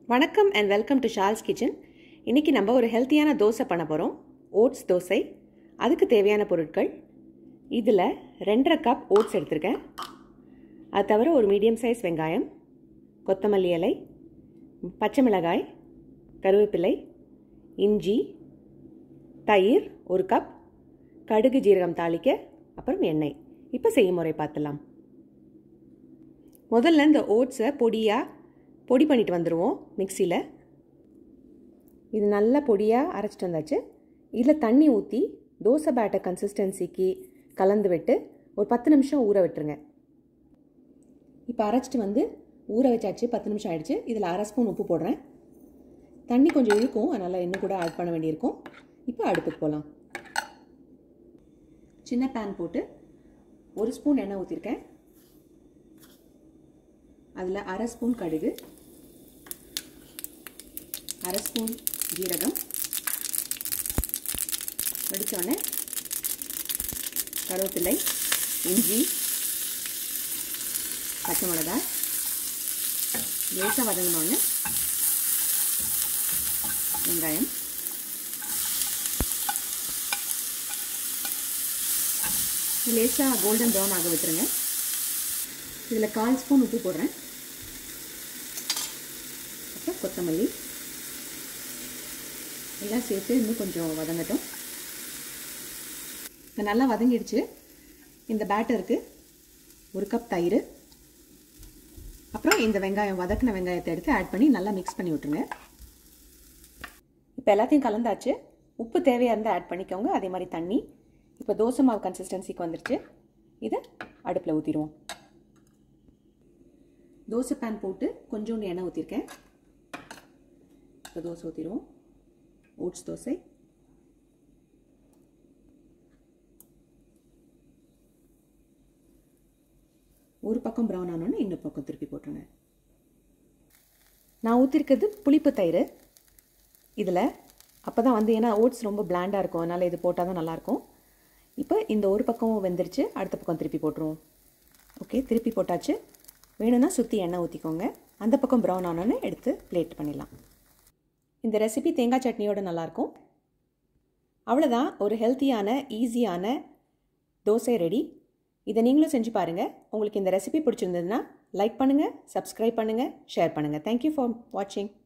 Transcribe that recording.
வணக்கம் and welcome to Shal's kitchen இன்றைக்கி நம்ம ஒரு ஹெல்த்தியான தோசை பண்ண போகிறோம் ஓட்ஸ் தோசை அதுக்கு தேவையான பொருட்கள் இதில் ரெண்டரை கப் ஓட்ஸ் எடுத்திருக்கேன் அது தவிர ஒரு மீடியம் சைஸ் வெங்காயம் கொத்தமல்லி இலை பச்சை மிளகாய் கருவேப்பிலை இஞ்சி தயிர் ஒரு கப் கடுகு ஜீரகம் தாளிக்க அப்புறம் எண்ணெய் இப்போ செய்முறை பார்த்துலாம் முதல்ல இந்த ஓட்ஸை பொடியாக பொடி பண்ணிட்டு வந்துடுவோம் மிக்சியில் இது நல்லா பொடியாக அரைச்சிட்டு வந்தாச்சு இதில் தண்ணி ஊற்றி தோசை பேட்டர் கன்சிஸ்டன்சிக்கு கலந்து விட்டு ஒரு பத்து நிமிஷம் ஊற விட்டுருங்க இப்போ அரைச்சிட்டு வந்து ஊற வச்சாச்சு பத்து நிமிஷம் ஆயிடுச்சு இதில் அரை ஸ்பூன் உப்பு போடுறேன் தண்ணி கொஞ்சம் இருக்கும் அதனால் இன்னும் கூட ஆட் பண்ண வேண்டியிருக்கும் இப்போ அடுப்புக்கு போகலாம் சின்ன பேன் போட்டு ஒரு ஸ்பூன் எண்ணெய் ஊற்றிருக்கேன் அதில் அரை ஸ்பூன் கடுகு அரை ஸ்பூன் ஜீரகம் வெடித்தோடனே கருவேப்பிலை இஞ்சி பச்சை மிளகாய் லேசாக வதங்கினோடனே வெங்காயம் லேசாக கோல்டன் ப்ரௌன் ஆக விட்டுருங்க இதில் கால் ஸ்பூன் உப்பு போடுறேன் அப்புறம் கொத்தமல்லி எல்லாம் சேர்த்து இன்னும் கொஞ்சம் வதங்கட்டும் இப்போ நல்லா வதங்கிடுச்சு இந்த பேட்டருக்கு ஒரு கப் தயிர் அப்புறம் இந்த வெங்காயம் வதக்கின வெங்காயத்தை எடுத்து ஆட் பண்ணி நல்லா மிக்ஸ் பண்ணி விட்டுருங்க இப்போ எல்லாத்தையும் கலந்தாச்சு உப்பு தேவையாக இருந்தால் ஆட் பண்ணிக்கோங்க அதே மாதிரி தண்ணி இப்போ தோசை மாவு கன்சிஸ்டன்சிக்கு வந்துருச்சு இதை அடுப்பில் ஊற்றிடுவோம் தோசை பேன் போட்டு கொஞ்சோண்டு எண்ணெய் ஊற்றிருக்கேன் இப்போ தோசை ஊற்றிடுவோம் ஓட்ஸ் தோசை ஒரு பக்கம் ப்ரௌன் ஆனோன்னு இன்னொரு பக்கம் திருப்பி போட்டுருங்க நான் ஊற்றிருக்கிறது புளிப்பு தயிர் இதில் அப்போ தான் வந்து ஏன்னா ஓட்ஸ் ரொம்ப பிளாண்டாக இருக்கும் அதனால் இது போட்டால் தான் நல்லாயிருக்கும் இப்போ இந்த ஒரு பக்கம் வெந்துருச்சு அடுத்த பக்கம் திருப்பி போட்டுருவோம் ஓகே திருப்பி போட்டாச்சு வேணும்னா சுற்றி எண்ணெய் ஊற்றிக்கோங்க அந்த பக்கம் ப்ரௌன் ஆனோன்னு எடுத்து பிளேட் பண்ணிடலாம் இந்த ரெசிபி தேங்காய் சட்னியோட நல்லாயிருக்கும் அவ்வளோதான் ஒரு ஹெல்த்தியான ஈஸியான தோசை ரெடி இதை நீங்களும் செஞ்சு பாருங்கள் உங்களுக்கு இந்த ரெசிபி பிடிச்சிருந்ததுன்னா லைக் பண்ணுங்கள் சப்ஸ்கிரைப் பண்ணுங்கள் ஷேர் பண்ணுங்கள் தேங்க்யூ ஃபார் வாட்சிங்